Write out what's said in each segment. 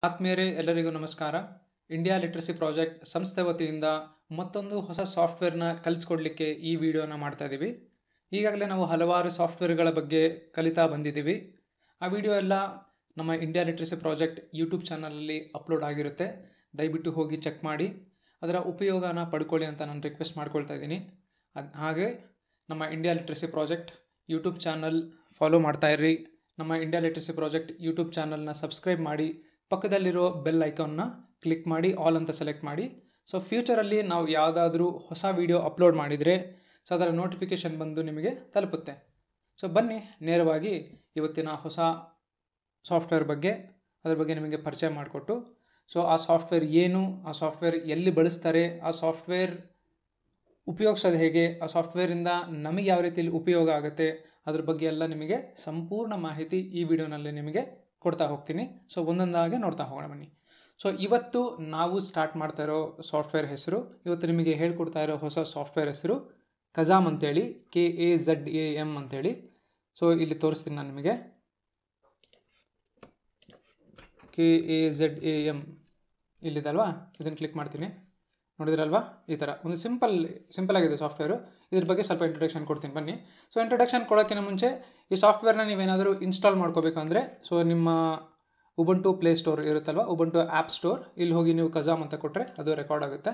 ಆತ್ಮೀಯರೇ ಎಲ್ಲರಿಗೂ ನಮಸ್ಕಾರ ಇಂಡಿಯಾ ಲಿಟ್ರಸಿ ಪ್ರಾಜೆಕ್ಟ್ ಸಂಸ್ಥೆ ವತಿಯಿಂದ ಮತ್ತೊಂದು ಹೊಸ ಸಾಫ್ಟ್ವೇರ್ನ ಕಲಿಸ್ಕೊಡ್ಲಿಕ್ಕೆ ಈ ವಿಡಿಯೋನ ಮಾಡ್ತಾ ಇದ್ದೀವಿ ಈಗಾಗಲೇ ನಾವು ಹಲವಾರು ಸಾಫ್ಟ್ವೇರ್ಗಳ ಬಗ್ಗೆ ಕಲಿತಾ ಬಂದಿದ್ದೀವಿ ಆ ವಿಡಿಯೋ ಎಲ್ಲ ನಮ್ಮ ಇಂಡಿಯಾ ಲಿಟ್ರಸಿ ಪ್ರಾಜೆಕ್ಟ್ ಯೂಟ್ಯೂಬ್ ಚಾನಲಲ್ಲಿ ಅಪ್ಲೋಡ್ ಆಗಿರುತ್ತೆ ದಯವಿಟ್ಟು ಹೋಗಿ ಚೆಕ್ ಮಾಡಿ ಅದರ ಉಪಯೋಗನ ಪಡ್ಕೊಳ್ಳಿ ಅಂತ ನಾನು ರಿಕ್ವೆಸ್ಟ್ ಮಾಡ್ಕೊಳ್ತಾ ಇದ್ದೀನಿ ಅದು ಹಾಗೆ ನಮ್ಮ India literacy project YouTube channel follow ಮಾಡ್ತಾ ಇರ್ರಿ ನಮ್ಮ ಇಂಡಿಯಾ ಲಿಟ್ರಸಿ ಪ್ರಾಜೆಕ್ಟ್ ಯೂಟ್ಯೂಬ್ ಚಾನಲ್ನ ಸಬ್ಸ್ಕ್ರೈಬ್ ಮಾಡಿ ಪಕ್ಕದಲ್ಲಿರೋ ಬೆಲ್ ಐಕಾನ್ನ ಕ್ಲಿಕ್ ಮಾಡಿ ಆಲ್ ಅಂತ ಸೆಲೆಕ್ಟ್ ಮಾಡಿ ಸೊ ಫ್ಯೂಚರಲ್ಲಿ ನಾವು ಯಾವುದಾದ್ರೂ ಹೊಸ ವಿಡಿಯೋ ಅಪ್ಲೋಡ್ ಮಾಡಿದರೆ ಸೊ ಅದರ ನೋಟಿಫಿಕೇಷನ್ ಬಂದು ನಿಮಗೆ ತಲುಪುತ್ತೆ ಸೊ ಬನ್ನಿ ನೇರವಾಗಿ ಇವತ್ತಿನ ಹೊಸ ಸಾಫ್ಟ್ವೇರ್ ಬಗ್ಗೆ ಅದ್ರ ಬಗ್ಗೆ ನಿಮಗೆ ಪರಿಚಯ ಮಾಡಿಕೊಟ್ಟು ಸೊ ಆ ಸಾಫ್ಟ್ವೇರ್ ಏನು ಆ ಸಾಫ್ಟ್ವೇರ್ ಎಲ್ಲಿ ಬಳಸ್ತಾರೆ ಆ ಸಾಫ್ಟ್ವೇರ್ ಉಪಯೋಗಿಸೋದು ಹೇಗೆ ಆ ಸಾಫ್ಟ್ವೇರಿಂದ ನಮಗೆ ಯಾವ ರೀತಿಯಲ್ಲಿ ಉಪಯೋಗ ಆಗುತ್ತೆ ಅದ್ರ ಬಗ್ಗೆ ಎಲ್ಲ ನಿಮಗೆ ಸಂಪೂರ್ಣ ಮಾಹಿತಿ ಈ ವಿಡಿಯೋನಲ್ಲಿ ನಿಮಗೆ ಕೊಡ್ತಾ ಹೋಗ್ತೀನಿ ಸೊ ಒಂದೊಂದಾಗಿ ನೋಡ್ತಾ ಹೋಗೋಣ ಬನ್ನಿ ಸೊ ಇವತ್ತು ನಾವು ಸ್ಟಾರ್ಟ್ ಮಾಡ್ತಾ ಇರೋ ಸಾಫ್ಟ್ವೇರ್ ಹೆಸರು ಇವತ್ತು ನಿಮಗೆ ಹೇಳ್ಕೊಡ್ತಾ ಇರೋ ಹೊಸ ಸಾಫ್ಟ್ವೇರ್ ಹೆಸರು ಕಜಾಮ್ ಅಂತೇಳಿ K A Z A M ಅಂತೇಳಿ ಸೊ ಇಲ್ಲಿ ತೋರಿಸ್ತೀನಿ ನಾನು ನಿಮಗೆ K A Z A M ಇಲ್ಲಿದಲ್ವಾ ಇದನ್ನು ಕ್ಲಿಕ್ ಮಾಡ್ತೀನಿ ನೋಡಿದ್ರಲ್ವಾ ಈ ಥರ ಒಂದು ಸಿಂಪಲ್ ಸಿಂಪಲ್ ಆಗಿದೆ ಸಾಫ್ಟ್ವೇರು ಇದ್ರ ಬಗ್ಗೆ ಸ್ವಲ್ಪ ಇಂಟ್ರೊಡಕ್ಷನ್ ಕೊಡ್ತೀನಿ ಬನ್ನಿ ಸೊ ಇಂಟ್ರೊಡಕ್ಷನ್ ಕೊಡೋಕ್ಕಿಂತ ಮುಂಚೆ ಈ ಸಾಫ್ಟ್ವೇರ್ನ ನೀವೇನಾದರೂ ಇನ್ಸ್ಟಾಲ್ ಮಾಡ್ಕೋಬೇಕಂದ್ರೆ ಸೊ ನಿಮ್ಮ ಉಬಂಟು ಪ್ಲೇ ಸ್ಟೋರ್ ಇರುತ್ತಲ್ವ ಉಬಂಟು ಆ್ಯಪ್ ಸ್ಟೋರ್ ಇಲ್ಲಿ ಹೋಗಿ ನೀವು ಕಜಾಮ್ ಅಂತ ಕೊಟ್ಟರೆ ಅದು ರೆಕಾರ್ಡ್ ಆಗುತ್ತೆ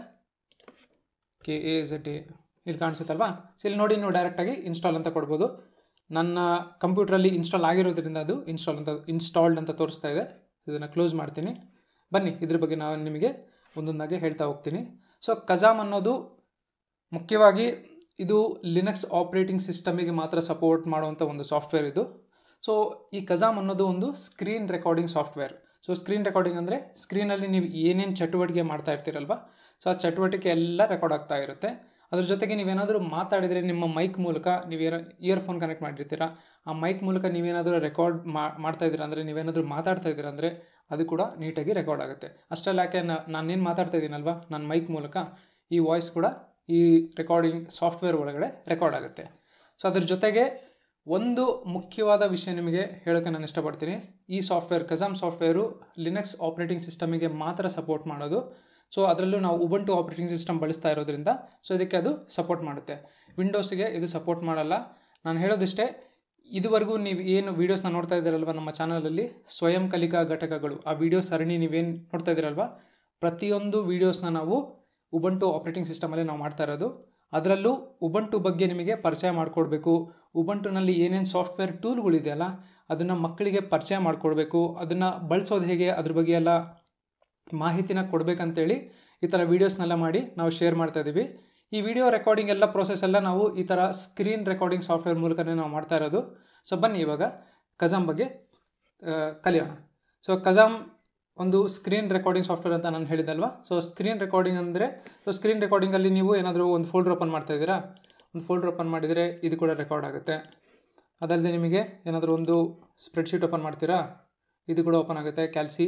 ಕೆ ಎ ಝೆಡ್ ಎ ಇಲ್ಲಿ ಕಾಣಿಸುತ್ತಲ್ವಾ ಸೊ ಇಲ್ಲಿ ನೋಡಿ ನೀವು ಡೈರೆಕ್ಟಾಗಿ ಇನ್ಸ್ಟಾಲ್ ಅಂತ ಕೊಡ್ಬೋದು ನನ್ನ ಕಂಪ್ಯೂಟ್ರಲ್ಲಿ ಇನ್ಸ್ಟಾಲ್ ಆಗಿರೋದ್ರಿಂದ ಅದು ಇನ್ಸ್ಟಾಲ್ ಅಂತ ಇನ್ಸ್ಟಾಲ್ಡ್ ಅಂತ ತೋರಿಸ್ತಾ ಇದೆ ಇದನ್ನು ಕ್ಲೋಸ್ ಮಾಡ್ತೀನಿ ಬನ್ನಿ ಇದ್ರ ಬಗ್ಗೆ ನಾನು ನಿಮಗೆ ಒಂದೊಂದಾಗಿ ಹೇಳ್ತಾ ಹೋಗ್ತೀನಿ ಸೊ ಕಜಾಮ್ ಅನ್ನೋದು ಮುಖ್ಯವಾಗಿ ಇದು ಲಿನಕ್ಸ್ ಆಪ್ರೇಟಿಂಗ್ ಸಿಸ್ಟಮಿಗೆ ಮಾತ್ರ ಸಪೋರ್ಟ್ ಮಾಡುವಂಥ ಒಂದು ಸಾಫ್ಟ್ವೇರ್ ಇದು ಸೊ ಈ ಕಜಾಮ್ ಅನ್ನೋದು ಒಂದು screen recording software so screen recording ಅಂದರೆ ಸ್ಕ್ರೀನಲ್ಲಿ ನೀವು ಏನೇನು ಚಟುವಟಿಕೆ ಮಾಡ್ತಾ ಇರ್ತೀರಲ್ವ ಸೊ ಆ ಚಟುವಟಿಕೆ ಎಲ್ಲ ರೆಕಾರ್ಡ್ ಆಗ್ತಾ ಇರುತ್ತೆ ಅದ್ರ ಜೊತೆಗೆ ನೀವೇನಾದರೂ ಮಾತಾಡಿದರೆ ನಿಮ್ಮ ಮೈಕ್ ಮೂಲಕ ನೀವೇನೋ ಇಯರ್ಫೋನ್ ಕನೆಕ್ಟ್ ಮಾಡಿರ್ತೀರ ಆ ಮೈಕ್ ಮೂಲಕ ನೀವೇನಾದರೂ ರೆಕಾರ್ಡ್ ಮಾಡ್ತಾ ಇದ್ದೀರಾ ಅಂದರೆ ನೀವೇನಾದರೂ ಮಾತಾಡ್ತಾ ಇದ್ದೀರಾ ಅಂದರೆ ಅದು ಕೂಡ ನೀಟಾಗಿ ರೆಕಾರ್ಡ್ ಆಗುತ್ತೆ ಅಷ್ಟಲ್ಲ ಯಾಕೆ ನಾನೇನು ಮಾತಾಡ್ತಾ ಇದ್ದೀನಲ್ವ ನನ್ನ ಮೈಕ್ ಮೂಲಕ ಈ ವಾಯ್ಸ್ ಕೂಡ ಈ ರೆಕಾರ್ಡಿಂಗ್ ಸಾಫ್ಟ್ವೇರ್ ಒಳಗಡೆ ರೆಕಾರ್ಡ್ ಆಗುತ್ತೆ ಸೊ ಅದ್ರ ಜೊತೆಗೆ ಒಂದು ಮುಖ್ಯವಾದ ವಿಷಯ ನಿಮಗೆ ಹೇಳೋಕ್ಕೆ ನಾನು ಇಷ್ಟಪಡ್ತೀನಿ ಈ software Kazam software Linux operating ಸಿಸ್ಟಮಿಗೆ ಮಾತ್ರ ಸಪೋರ್ಟ್ ಮಾಡೋದು ಸೊ ಅದರಲ್ಲೂ ನಾವು ಉಬಂಟು ಆಪ್ರೇಟಿಂಗ್ ಸಿಸ್ಟಮ್ ಬಳಸ್ತಾ ಇರೋದ್ರಿಂದ ಸೊ ಇದಕ್ಕೆ ಅದು ಸಪೋರ್ಟ್ ಮಾಡುತ್ತೆ ವಿಂಡೋಸ್ಗೆ ಇದು ಸಪೋರ್ಟ್ ಮಾಡಲ್ಲ ನಾನು ಹೇಳೋದಿಷ್ಟೇ ಇದುವರೆಗೂ ನೀವು ಏನು ವೀಡಿಯೋಸ್ನ ನೋಡ್ತಾ ಇದ್ದೀರಲ್ವ ನಮ್ಮ ಚಾನಲಲ್ಲಿ ಸ್ವಯಂ ಕಲಿಕಾ ಘಟಕಗಳು ಆ ವಿಡಿಯೋ ಸರಣಿ ನೀವೇನು ನೋಡ್ತಾ ಇದ್ದೀರಲ್ವ ಪ್ರತಿಯೊಂದು ವೀಡಿಯೋಸ್ನ ನಾವು ಉಬಂಟು ಆಪ್ರೇಟಿಂಗ್ ಸಿಸ್ಟಮಲ್ಲೇ ನಾವು ಮಾಡ್ತಾ ಇರೋದು ಅದರಲ್ಲೂ ಉಬಂಟು ಬಗ್ಗೆ ನಿಮಗೆ ಪರಿಚಯ ಮಾಡಿಕೊಡ್ಬೇಕು ಉಬಂಟುನಲ್ಲಿ ಏನೇನು ಸಾಫ್ಟ್ವೇರ್ ಟೂಲ್ಗಳಿದೆಯಲ್ಲ ಅದನ್ನು ಮಕ್ಕಳಿಗೆ ಪರಿಚಯ ಮಾಡಿಕೊಡ್ಬೇಕು ಅದನ್ನು ಬಳಸೋದು ಹೇಗೆ ಅದ್ರ ಬಗ್ಗೆ ಎಲ್ಲ ಮಾಹಿತಿನ ಕೊಡಬೇಕಂತೇಳಿ ಈ ಥರ ವೀಡಿಯೋಸ್ನೆಲ್ಲ ಮಾಡಿ ನಾವು ಶೇರ್ ಮಾಡ್ತಾ ಇದ್ದೀವಿ ಈ ವಿಡಿಯೋ ರೆಕಾರ್ಡಿಂಗ್ ಎಲ್ಲ ಪ್ರೋಸೆಸ್ ಎಲ್ಲ ನಾವು ಈ ಥರ ಸ್ಕ್ರೀನ್ ರೆಕಾರ್ಡಿಂಗ್ ಸಾಫ್ಟ್ವೇರ್ ಮೂಲಕನೇ ನಾವು ಮಾಡ್ತಾ ಇರೋದು ಸೊ ಬನ್ನಿ ಇವಾಗ ಕಜಾಮ್ ಬಗ್ಗೆ ಕಲಿಯೋಣ ಸೊ ಕಜಾಮ್ ಒಂದು ಸ್ಕ್ರೀನ್ ರೆಕಾರ್ಡಿಂಗ್ ಸಾಫ್ಟ್ವೇರ್ ಅಂತ ನಾನು ಹೇಳಿದಲ್ವಾ ಸೊ ಸ್ಕ್ರೀನ್ ರೆಕಾರ್ಡಿಂಗ್ ಅಂದರೆ ಸೊ ಸ್ಕ್ರೀನ್ ರೆಕಾರ್ಡಿಂಗಲ್ಲಿ ನೀವು ಏನಾದರೂ ಒಂದು ಫೋಲ್ಡರ್ ಓಪನ್ ಮಾಡ್ತಾ ಇದ್ದೀರಾ ಒಂದು ಫೋಲ್ಡರ್ ಓಪನ್ ಮಾಡಿದರೆ ಇದು ಕೂಡ ರೆಕಾರ್ಡ್ ಆಗುತ್ತೆ ಅದಲ್ಲದೆ ನಿಮಗೆ ಏನಾದರೂ ಒಂದು ಸ್ಪ್ರೆಡ್ಶೀಟ್ ಓಪನ್ ಮಾಡ್ತೀರಾ ಇದು ಕೂಡ ಓಪನ್ ಆಗುತ್ತೆ ಕ್ಯಾಲ್ಸಿ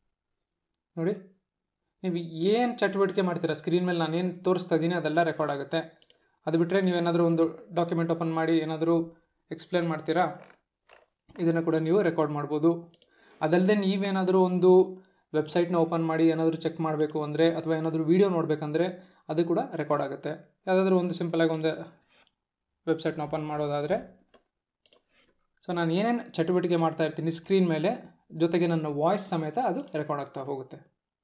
ನೋಡಿ ನೀವು ಏನು ಚಟುವಟಿಕೆ ಮಾಡ್ತೀರಾ ಸ್ಕ್ರೀನ್ ಮೇಲೆ ನಾನೇನು ತೋರಿಸ್ತಾ ಇದ್ದೀನಿ ಅದೆಲ್ಲ ರೆಕಾರ್ಡ್ ಆಗುತ್ತೆ ಅದು ಬಿಟ್ಟರೆ ನೀವೇನಾದರೂ ಒಂದು ಡಾಕ್ಯುಮೆಂಟ್ ಓಪನ್ ಮಾಡಿ ಏನಾದರೂ ಎಕ್ಸ್ಪ್ಲೇನ್ ಮಾಡ್ತೀರಾ ಇದನ್ನು ಕೂಡ ನೀವು ರೆಕಾರ್ಡ್ ಮಾಡ್ಬೋದು ಅದಲ್ಲದೆ ನೀವೇನಾದರೂ ಒಂದು ವೆಬ್ಸೈಟ್ನ ಓಪನ್ ಮಾಡಿ ಏನಾದರೂ ಚೆಕ್ ಮಾಡಬೇಕು ಅಂದರೆ ಅಥವಾ ಏನಾದರೂ ವೀಡಿಯೋ ನೋಡಬೇಕಂದ್ರೆ ಅದು ಕೂಡ ರೆಕಾರ್ಡ್ ಆಗುತ್ತೆ ಯಾವುದಾದ್ರೂ ಒಂದು ಸಿಂಪಲಾಗಿ ಒಂದು ವೆಬ್ಸೈಟ್ನ ಓಪನ್ ಮಾಡೋದಾದರೆ ಸೊ ನಾನು ಏನೇನು ಚಟುವಟಿಕೆ ಮಾಡ್ತಾ ಇರ್ತೀನಿ ಸ್ಕ್ರೀನ್ ಮೇಲೆ ಜೊತೆಗೆ ನನ್ನ ವಾಯ್ಸ್ ಸಮೇತ ಅದು ರೆಕಾರ್ಡ್ ಆಗ್ತಾ ಹೋಗುತ್ತೆ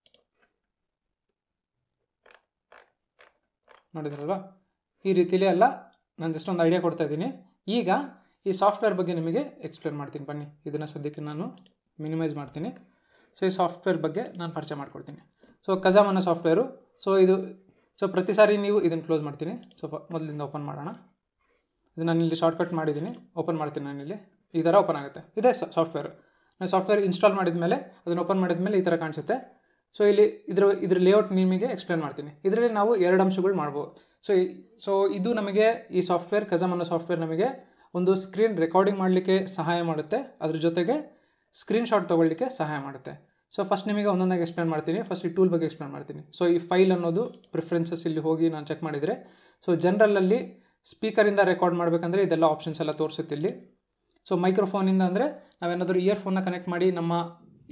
ನೋಡಿದ್ರಲ್ವಾ ಈ ರೀತಿಲಿ ಎಲ್ಲ ನಾನು ಜಸ್ಟ್ ಒಂದು ಐಡಿಯಾ ಕೊಡ್ತಾ ಇದ್ದೀನಿ ಈಗ ಈ ಸಾಫ್ಟ್ವೇರ್ ಬಗ್ಗೆ ನಿಮಗೆ ಎಕ್ಸ್ಪ್ಲೇನ್ ಮಾಡ್ತೀನಿ ಬನ್ನಿ ಇದನ್ನು ಸದ್ಯಕ್ಕೆ ನಾನು ಮಿನಿಮೈಸ್ ಮಾಡ್ತೀನಿ ಸೊ ಈ ಸಾಫ್ಟ್ವೇರ್ ಬಗ್ಗೆ ನಾನು ಪರಿಚಯ ಮಾಡ್ಕೊಡ್ತೀನಿ ಸೊ ಕಜಾಮ್ ಅನ್ನೋ ಸಾಫ್ಟ್ವೇರು ಸೊ ಇದು ಸೊ ಪ್ರತಿ ಸಾರಿ ನೀವು ಇದನ್ನು ಕ್ಲೋಸ್ ಮಾಡ್ತೀನಿ ಸೊ ಮೊದಲಿಂದ ಓಪನ್ ಮಾಡೋಣ ಇದು ನಾನು ಇಲ್ಲಿ ಶಾರ್ಟ್ಕಟ್ ಮಾಡಿದ್ದೀನಿ ಓಪನ್ ಮಾಡ್ತೀನಿ ನಾನಿಲ್ಲಿ ಈ ಥರ ಓಪನ್ ಆಗುತ್ತೆ ಇದೇ ಸಾಫ್ಟ್ವೇರ್ ನಾನು ಸಾಫ್ಟ್ವೇರ್ ಇನ್ಸ್ಟಾಲ್ ಮಾಡಿದ ಮೇಲೆ ಅದನ್ನು ಓಪನ್ ಮಾಡಿದ ಮೇಲೆ ಈ ಥರ ಕಾಣಿಸುತ್ತೆ ಸೊ ಇಲ್ಲಿ ಇದ್ರ ಇದ್ರ ಲೇಔಟ್ ನಿಮಗೆ ಎಕ್ಸ್ಪ್ಲೇನ್ ಮಾಡ್ತೀನಿ ಇದರಲ್ಲಿ ನಾವು ಎರಡು ಅಂಶಗಳು ಮಾಡ್ಬೋದು ಸೊ ಸೊ ಇದು ನಮಗೆ ಈ ಸಾಫ್ಟ್ವೇರ್ ಕಜಮ್ ಅನ್ನೋ ಸಾಫ್ಟ್ವೇರ್ ನಮಗೆ ಒಂದು ಸ್ಕ್ರೀನ್ ರೆಕಾರ್ಡಿಂಗ್ ಮಾಡಲಿಕ್ಕೆ ಸಹಾಯ ಮಾಡುತ್ತೆ ಅದ್ರ ಜೊತೆಗೆ ಸ್ಕ್ರೀನ್ ಶಾಟ್ ತೊಗೊಳ್ಳಿಕ್ಕೆ ಸಹಾಯ ಮಾಡುತ್ತೆ ಸೊ ಫಸ್ಟ್ ನಿಮಗೆ ಒಂದೊಂದಾಗಿ ಎಕ್ಸ್ಪ್ಲೇನ್ ಮಾಡ್ತೀನಿ ಫಸ್ಟ್ ಈ ಟೂಲ್ ಬಗ್ಗೆ ಎಕ್ಸ್ಪ್ಲೇನ್ ಮಾಡ್ತೀನಿ ಸೊ ಈ ಫೈಲ್ ಅನ್ನೋದು ಪ್ರಿಫರೆನ್ಸಸ್ ಇಲ್ಲಿ ಹೋಗಿ ನಾನು ಚೆಕ್ ಮಾಡಿದರೆ ಸೊ ಜನರಲಲ್ಲಿ ಸ್ಪೀಕರಿಂದ ರೆಕಾರ್ಡ್ ಮಾಡಬೇಕಂದ್ರೆ ಇದೆಲ್ಲ ಆಪ್ಷನ್ಸ್ ಎಲ್ಲ ತೋರಿಸುತ್ತೆ ಇಲ್ಲಿ ಸೊ ಮೈಕ್ರೋಫೋನಿಂದ ಅಂದರೆ ನಾವೇನಾದರೂ ಇಯರ್ಫೋನ್ನ ಕನೆಕ್ಟ್ ಮಾಡಿ ನಮ್ಮ